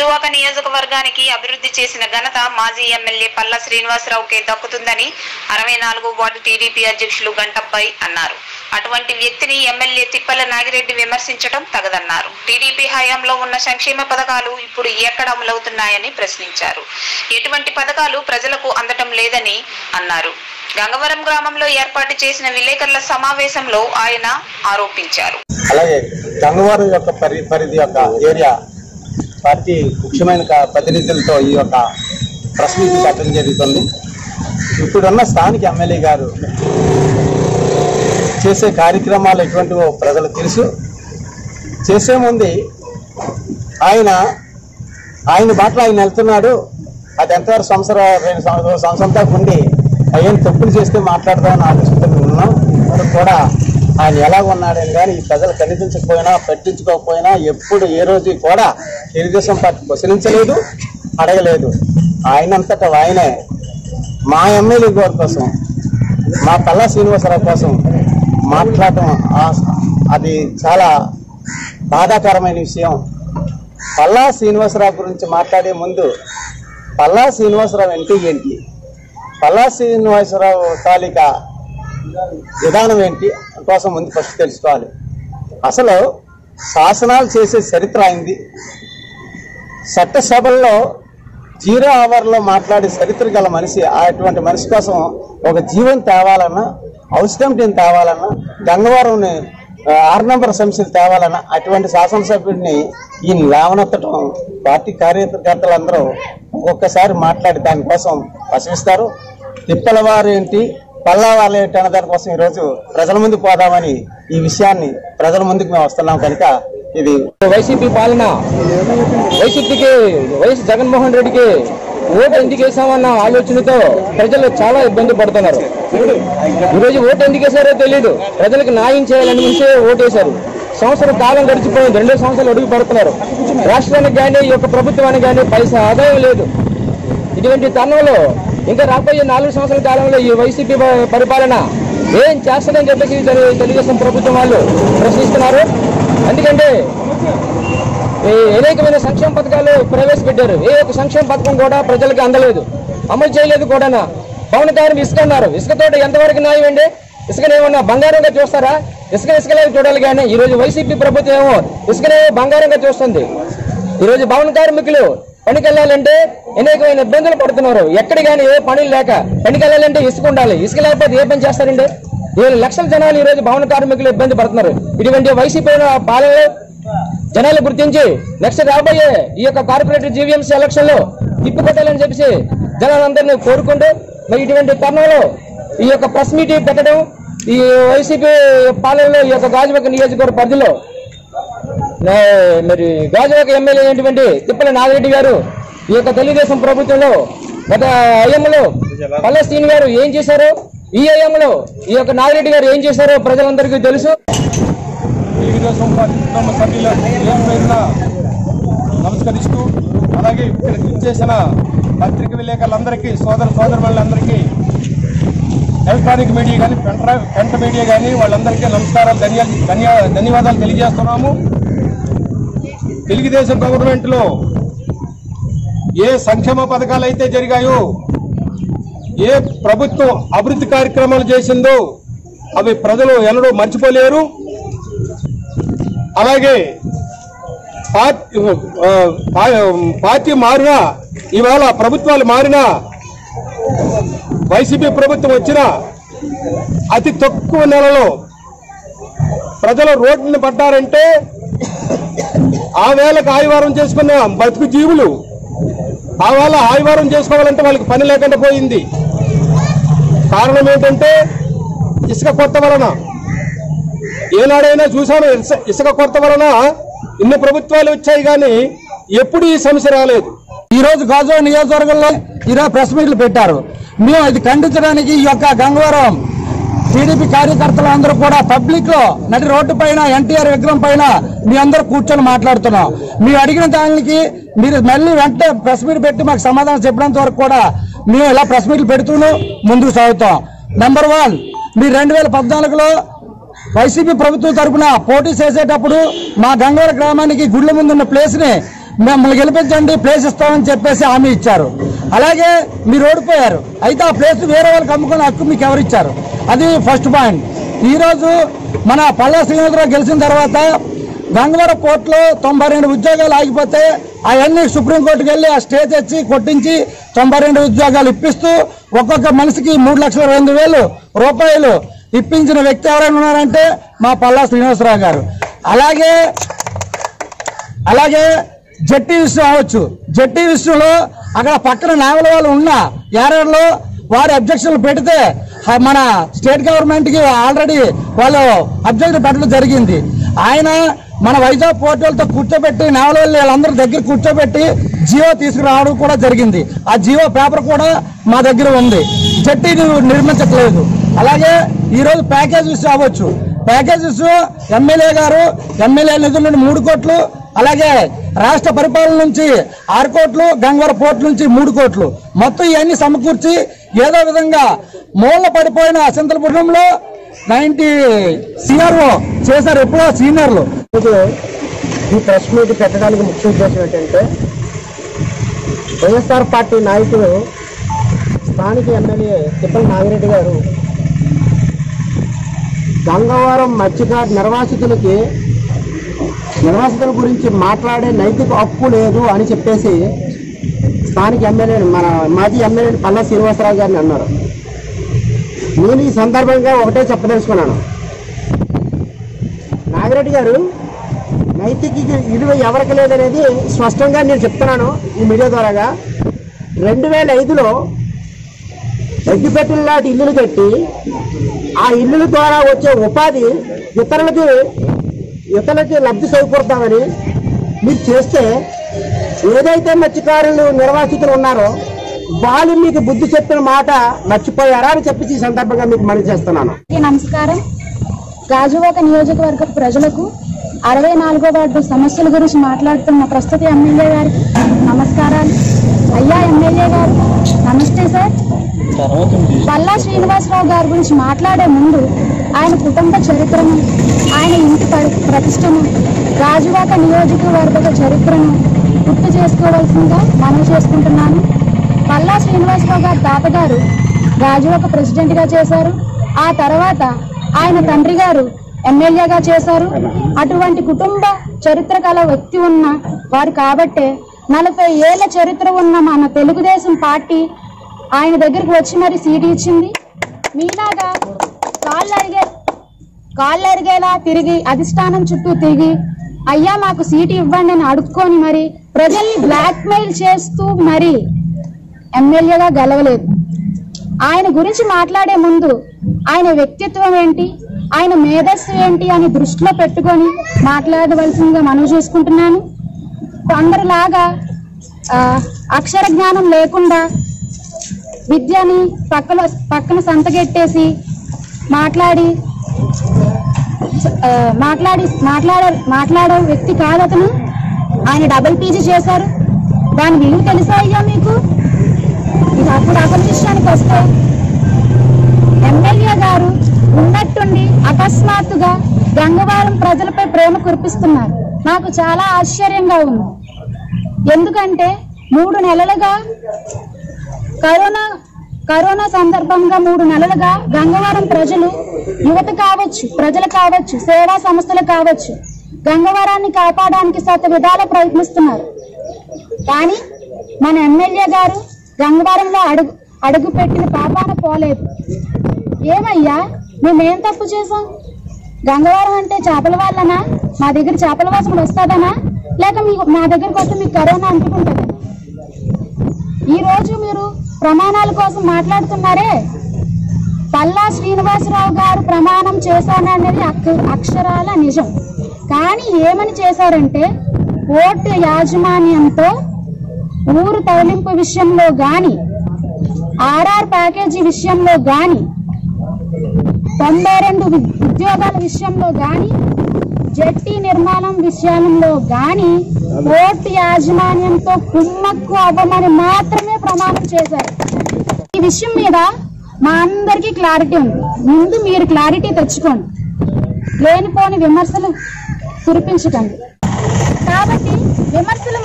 గాజువాక నియోజకవర్గానికి అభివృద్ధి చేసిన ఘనత మాజీ ఎమ్మెల్యే పల్లా శ్రీనివాసరావుకే దక్కుతుందని అరవై నాలుగు వార్డు టీడీపీ అధ్యక్షులు గంటప్పాయ్ అన్నారు అటువంటి వ్యక్తిని ఎమ్మెల్యే తిప్పల నాగిరెడ్డి విమర్శించడం తగదన్నారు టీడీపీ హయాంలో ఉన్న సంక్షేమ పథకాలు ఇప్పుడు ఎక్కడ అమలవుతున్నాయని ప్రశ్నించారు ఎటువంటి పథకాలు ప్రజలకు అందటం లేదని అన్నారు గంగవరం గ్రామంలో ఏర్పాటు చేసిన విలేకరుల సమావేశంలో ఆయన ఆరోపించారు అలాగే గంగవరం యొక్క పరి పరిధి యొక్క ఏరియా పార్టీ ముఖ్యమైన క- ప్రతినిధులతో ఈ యొక్క ప్రెస్ మీటింగ్ పెట్టడం జరుగుతుంది ఇప్పుడున్న స్థానిక ఎమ్మెల్యే గారు చేసే కార్యక్రమాలు ఎటువంటివో ప్రజలకు తెలుసు చేసే ముందు ఆయన ఆయన బాటలో ఆయన వెళ్తున్నాడు అది ఎంతవరకు సంవత్సరం రెండు సంవత్సరం సంవత్సరం దాకా ఉండి అయ్యేం తప్పులు చేస్తే మాట్లాడదామని ఆలోచిస్తూ ఉన్నాం ఇప్పుడు కూడా ఆయన ఎలా ఉన్నాడని కానీ ఈ ప్రజలు కనిపించకపోయినా పట్టించుకోకపోయినా ఎప్పుడు ఏ రోజు కూడా తెలుగుదేశం పార్టీ ప్రశ్నించలేదు అడగలేదు ఆయనంతటా ఆయనే మా ఎమ్మెల్యే గారి కోసం మా పల్లా శ్రీనివాసరావు కోసం మాట్లాడటం ఆ- అది చాలా బాధాకరమైన విషయం పల్లా శ్రీనివాసరావు గురించి మాట్లాడే ముందు పల్లా శ్రీనివాసరావు అంటే ఏంటి పల్లా శ్రీనివాసరావు తాలూకా విధానం ఏంటి కోసం ముందు ఫస్ట్ తెలుసుకోవాలి అసలు శాసనాలు చేసే చరిత్ర అయింది చట్టసభల్లో జీరో అవర్లో మాట్లాడే చరిత్ర గల మనిషి అటువంటి మనిషి కోసం ఒక జీవం తేవాలన్నా ఔషధం టీం తేవాలన్నా గంగవరంని ఆ, ఆరు నంబర్ సమస్యలు తేవాలన్నా అటువంటి శాసనసభ్యుడిని ఈయన లేవనెత్తడం పార్టీ కార్యకర్తలందరూ ఒక్కొక్కసారి మాట్లాడి దానికోసం ప్రశ్నిస్తారు తిప్పల వారు ఏంటి పల్లా వాళ్ళు ఏంటి అన్న దానికోసం ఈరోజు ప్రజల ముందు పోదామని ఈ విషయాన్ని ప్రజల ముందుకు మేము వస్తున్నాం కనుక ఇది వైసీపీ పాలన వైసీపీకి వైఎస్ జగన్మోహన్ రెడ్డికి ఓటు ఎందుకు వేసామన్న ఆలోచనతో ప్రజలు చాలా ఇబ్బంది పడుతున్నారు ఈరోజు ఓటు ఎందుకు వేసారో తెలియదు ప్రజలకు న్యాయం చేయాలని ముందే ఓటు వేశారు సంవత్సరం కాలం గడిచిపోయింది రెండో సంవత్సరాలు అడుగు పడుతున్నారు రాష్ట్రానికి కానీ ఈ యొక్క ప్రభుత్వానికి కానీ పైసా ఆదాయం లేదు ఇటువంటి తరుణంలో ఇంకా రాబోయే నాలుగు సంవత్సరాల కాలంలో ఈ వైసీపీ ప- పరిపాలన ఏం చేస్తుందని చెప్పేసి తెలు- తెలుగుదేశం ప్రభుత్వం వాళ్ళు ప్రశ్నిస్తున్నారు ఎందుకంటే ఈ అనేకమైన సంక్షేమ పథకాలు ప్రవేశపెట్టారు ఏ ఒక్క సంక్షేమ పథకం కూడా ప్రజలకు అందలేదు అమలు చేయలేదు కూడా పవన్ కళ్యాణ్ ఇసుక అన్నారు ఇసుకతోటి ఎంతవరకు న్యాయం అండి ఇసుకనేమన్నా బంగారంగా చూస్తారా ఇసుక ఇసుకలాగా చూడాలి కానీ ఈ రోజు వైసీపీ ప్రభుత్వం ఏమో ఇసుకనేమో బంగారంగా చూస్తుంది ఈ రోజు భవన కార్మికులు పనికి వెళ్ళాలంటే అనేకమైన ఇబ్బందులు పడుతున్నారు ఎక్కడ కానీ ఏ పనులు లేక పనికి వెళ్ళాలంటే ఇసుక ఉండాలి ఇసుక లేకపోతే ఏ పని చేస్తారండి ఏడు లక్షల జనాలు ఈ రోజు భవన కార్మికులు ఇబ్బంది పడుతున్నారు ఇటువంటి వైసీపీ పాలనలో జనాలు గుర్తించి నెక్స్ట్ రాబోయే ఈ యొక్క కార్పొరేటర్ జీవీఎంసీ ఎలక్షన్ లో తిప్పికొట్టాలని చెప్పేసి జనాలందరినీ కోరుకుంటూ మరి ఇటువంటి తరుణంలో ఈ యొక్క ప్రెస్ మీటింగ్ పెట్టడం ఈ వైసీపీ పాలనలో ఈ యొక్క గాజువాక నియోజకవర్గ పరిధిలో నా- మరి గాజువాక ఎమ్మెల్యే అయినటువంటి తిప్పల నాగిరెడ్డి గారు ఈ యొక్క తెలుగుదేశం ప్రభుత్వంలో గత అయ్యమ్మలో పల్లెస్తీన్ గారు ఏం చేశారో ఈ అయ్యమ్మలో ఈ యొక్క నాగిరెడ్డి గారు ఏం చేశారో ప్రజలందరికీ తెలుసు తెలుగుదేశం పార్టీ కుటుంబ సభ్యుల పేరు పేరున నమస్కరిస్తూ అలాగే ఇక్కడ చేసిన పత్రిక విలేకరులందరికీ సోదర సోదరులందరికీ ఎలక్ట్రానిక్ మీడియా కానీ పెంట్ర పెంట మీడియా కానీ వాళ్ళందరికీ నమస్కారాలు ధన్య ధన్య ధన్యవాదాలు తెలియజేస్తున్నాము తెలుగుదేశం గవర్నమెంట్లో ఏ సంక్షేమ పథకాలు అయితే జరిగాయో ఏ ప్రభుత్వం అభివృద్ధి కార్యక్రమాలు చేసిందో అవి ప్రజలు ఎన్నడూ మర్చిపోలేరు అలాగే పార్టీ ఆ, పా- పార్టీ మారినా ఇవాళ ప్రభుత్వాలు మారినా వైసీపీ ప్రభుత్వం వచ్చిన అతి తక్కువ నెలలో ప్రజలు రోడ్డుని పడ్డారంటే ఆ వేళకు ఆదివారం చేసుకున్న బతుకు జీవులు ఆ వేళ ఆదివారం చేసుకోవాలంటే వాళ్ళకి పని లేకుండా పోయింది కారణం ఏంటంటే ఇసుక కొత్త వలన ఏనాడైనా చూసాను ఇస- ఇసుక కొత్త వలన ఇన్ని ప్రభుత్వాలు వచ్చాయి కానీ ఎప్పుడు ఈ సమస్య రాలేదు ఈ రోజు గాజువా నియోజకవర్గంలో ఈరోజు ప్రెస్ మీట్లు పెట్టారు మేము ఇది ఖండించడానికి ఈ యొక్క గంగవరం టీడీపీ కార్యకర్తలు అందరూ కూడా పబ్లిక్ లో నడి రోడ్డు పైన ఎన్టీఆర్ విగ్రహం పైన మీ అందరూ కూర్చొని మాట్లాడుతున్నాం మీరు అడిగిన దానికి మీరు మళ్ళీ వెంటనే ప్రెస్ మీట్ పెట్టి మాకు సమాధానం చెప్పినంత వరకు కూడా మేము ఇలా ప్రెస్ మీట్లు పెడుతూనే ముందుకు సాగుతాం నెంబర్ వన్ మీరు రెండు వేల పద్నాలుగులో వైసీపీ ప్రభుత్వం తరపున పోటీ చేసేటప్పుడు మా గంగవరం గ్రామానికి గుళ్ళ ముందు ఉన్న ప్లేస్ ని మిమ్మల్ని గెలిపించండి ప్లేస్ ఇస్తామని చెప్పేసి హామీ ఇచ్చారు అలాగే మీరు ఓడిపోయారు అయితే ఆ ప్లేస్ వేరే వాళ్ళకి అమ్ముకునే హక్కు మీకు ఎవరు ఇచ్చారు అది ఫస్ట్ పాయింట్ ఈరోజు మన పల్లె శ్రీనివాసరావు గెలిచిన తర్వాత గంగవరం పోర్టులో తొంభై రెండు ఉద్యోగాలు ఆగిపోతే అవన్నీ సుప్రీంకోర్టుకి వెళ్ళి ఆ స్టే తెచ్చి కొట్టించి తొంభై రెండు ఉద్యోగాలు ఇప్పిస్తూ ఒక్కొక్క మనిషికి మూడు లక్షల రెండు వేలు రూపాయలు ఇప్పించిన వ్యక్తి ఎవరైనా ఉన్నారంటే మా పల్లా శ్రీనివాసరావు గారు అలాగే అలాగే జట్టి విషయం అవ్వచ్చు జట్టి విషయంలో అక్కడ పక్కన నావల వాళ్ళు ఉన్న ఏరియాలో వారి అబ్జెక్షన్లు పెడితే హ- మన స్టేట్ గవర్నమెంట్ కి ఆల్రెడీ వాళ్ళు అబ్జెక్షన్ పెట్టడం జరిగింది ఆయన మన వైజాగ్ పోర్టల్తో కూర్చోబెట్టి నావల వాళ్ళు వీళ్ళందరి దగ్గర కూర్చోబెట్టి జియో తీసుకురావడం కూడా జరిగింది ఆ జియో పేపర్ కూడా మా దగ్గర ఉంది జట్టి నిర్మించట్లేదు అలాగే ఈ రోజు ప్యాకేజ్ విషయం అవ్వచ్చు ప్యాకేజెస్ ఎమ్మెల్యే గారు ఎమ్మెల్యే నిధుల నుండి మూడు కోట్లు అలాగే రాష్ట్ర పరిపాలన నుంచి ఆరు కోట్లు గంగవరం పోర్టు నుంచి మూడు కోట్లు మొత్తం ఇవన్నీ సమకూర్చి ఏదో విధంగా మూల పడిపోయిన సింతలపురంలో నైన్టీ సిఆర్ఓ చేశారు ఎప్పుడో సీనియర్లు ఈరోజు ఈ ప్రెస్ మీట్ పెట్టడానికి ముఖ్య ఉద్దేశం ఏంటంటే వైఎస్ఆర్ పార్టీ నాయకులు స్థానిక ఎమ్మెల్యే తిప్పల నాగిరెడ్డి గారు గంగవరం మత్స్యకార నిర్వాసితులకి నిర్వాసితుల గురించి మాట్లాడే నైతిక హక్కు లేదు అని చెప్పేసి స్థానిక ఎమ్మెల్యే మన మాజీ ఎమ్మెల్యే పల్లా శ్రీనివాసరావు గారిని అన్నారు నేను ఈ సందర్భంగా ఒకటే చెప్పదలుచుకున్నాను నాగిరెడ్డి గారు నైతిక విలువ ఎవరికి లేదనేది స్పష్టంగా నేను చెప్తున్నాను ఈ మీడియా ద్వారాగా రెండు వేల ఐదులో అగ్గిపెట్టెల లాంటి ఇల్లులు కట్టి ఆ ఇల్లుల ద్వారా వచ్చే ఉపాధి ఇతరులకి ఇతరులకి లబ్ధి చేకూరుతామని మీరు చేస్తే ఏదైతే మత్స్యకారులు నిర్వాసితులు ఉన్నారో వాళ్ళు మీకు బుద్ధి చెప్పిన మాట మర్చిపోయారా అని చెప్పి ఈ సందర్భంగా మీకు మనవి చేస్తున్నాను అందరికీ నమస్కారం గాజువాక నియోజకవర్గ ప్రజలకు అరవై నాలుగో వార్డు సమస్యల గురించి మాట్లాడుతున్న ప్రస్తుత ఎమ్మెల్యే గారికి నమస్కారాలు అయ్యా ఎమ్మెల్యే గారు నమస్తే సార్ పల్లా శ్రీనివాసరావు గారి గురించి మాట్లాడే ముందు ఆయన కుటుంబ చరిత్రను ఆయన ఇంటి పరి- ప్రతిష్టను గాజువాక నియోజకవర్గ చరిత్రను గుర్తు చేసుకోవాల్సిందిగా మనవి చేసుకుంటున్నాను పల్లా శ్రీనివాసరావు గారి తాతగారు గాజువాక ప్రెసిడెంట్గా చేశారు ఆ తర్వాత ఆయన తండ్రి గారు ఎమ్మెల్యేగా చేశారు అటువంటి కుటుంబ చరిత్ర గల వ్యక్తి ఉన్న వారు కాబట్టే నలభై ఏళ్ల చరిత్ర ఉన్న మన తెలుగుదేశం పార్టీ ఆయన దగ్గరికి వచ్చి మరి సీటు ఇచ్చింది మీలాగా కాళ్ళు అడిగే కాళ్ళు అరిగేలా తిరిగి అధిష్టానం చుట్టూ తిరిగి అయ్యా మాకు సీటు ఇవ్వండి అని అడుక్కొని మరి ప్రజల్ని బ్లాక్మెయిల్ చేస్తూ మరి ఎమ్మెల్యేగా గెలవలేదు ఆయన గురించి మాట్లాడే ముందు ఆయన వ్యక్తిత్వం ఏంటి ఆయన మేధస్సు ఏంటి అని దృష్టిలో పెట్టుకొని మాట్లాడవలసిందిగా మనవి చేసుకుంటున్నాను కొందరిలాగా ఆ, అక్షర జ్ఞానం లేకుండా విద్యని పక్కన పక్కన సంతగెట్టేసి మాట్లాడి ఆ, మాట్లాడి మాట్లాడే మాట్లాడే వ్యక్తి కాదు అతను ఆయన డబుల్ పీజీ చేశారు దాని విలువ తెలుసా అయ్యా మీకు ఇక అప్పుడు అసలు విషయానికి వస్తే ఎమ్మెల్యే గారు ఉన్నట్టుండి అకస్మాత్తుగా గంగవరం ప్రజలపై ప్రేమ కురిపిస్తున్నారు నాకు చాలా ఆశ్చర్యంగా ఉంది ఎందుకంటే మూడు నెలలుగా కరోనా కరోనా సందర్భంగా మూడు నెలలుగా గంగవరం ప్రజలు యువత కావచ్చు ప్రజలు కావచ్చు సేవా సంస్థలు కావచ్చు గంగవరాన్ని కాపాడడానికి శత విధాల ప్రయత్నిస్తున్నారు కానీ మన ఎమ్మెల్యే గారు గంగవరంలో అడుగు అడుగు పెట్టిన పాపాన పోలేదు ఏమయ్యా మేమేం తప్పు చేసాం గంగవరం అంటే చేపల వాళ్ళనా మా దగ్గర చేపల వాసన వస్తుందనా లేక మీకు మా దగ్గరకు వస్తే మీకు కరోనా అంటుకుంటుందనా ఈ రోజు మీరు ప్రమాణాల కోసం మాట్లాడుతున్నారే పల్లా శ్రీనివాసరావు గారు ప్రమాణం చేశాననేది అక్ష- అక్షరాల నిజం కానీ ఏమని చేశారంటే ఓటు యాజమాన్యంతో ఊరు తరలింపు విషయంలో గాని ఆర్ఆర్ ప్యాకేజీ విషయంలో గాని తొంభై రెండు వి- ఉద్యోగాల విషయంలో గాని జట్టి నిర్మాణం విషయంలో గాని ఓటు యాజమాన్యంతో కుమ్మక్కు అవ్వమని మాత్రమే ప్రమాణం చేశారు ఈ విషయం మీద మా అందరికీ క్లారిటీ ఉంది ముందు మీరు క్లారిటీ తెచ్చుకోండి లేనిపోని విమర్శలు కురిపించకండి కాబట్టి విమర్శలు మాని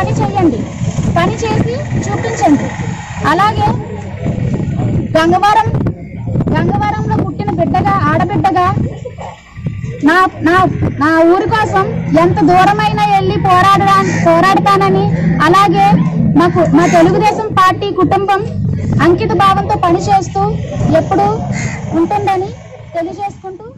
పని చేయండి పని చేసి చూపించండి అలాగే గంగవరం గంగవరంలో పుట్టిన బిడ్డగా ఆడబిడ్డగా నా నా నా ఊరి కోసం ఎంత దూరమైనా వెళ్ళి పోరాడడా పోరాడతానని అలాగే మాకు మా తెలుగుదేశం పార్టీ కుటుంబం అంకిత భావంతో పనిచేస్తూ ఎప్పుడూ ఉంటుందని తెలియజేసుకుంటూ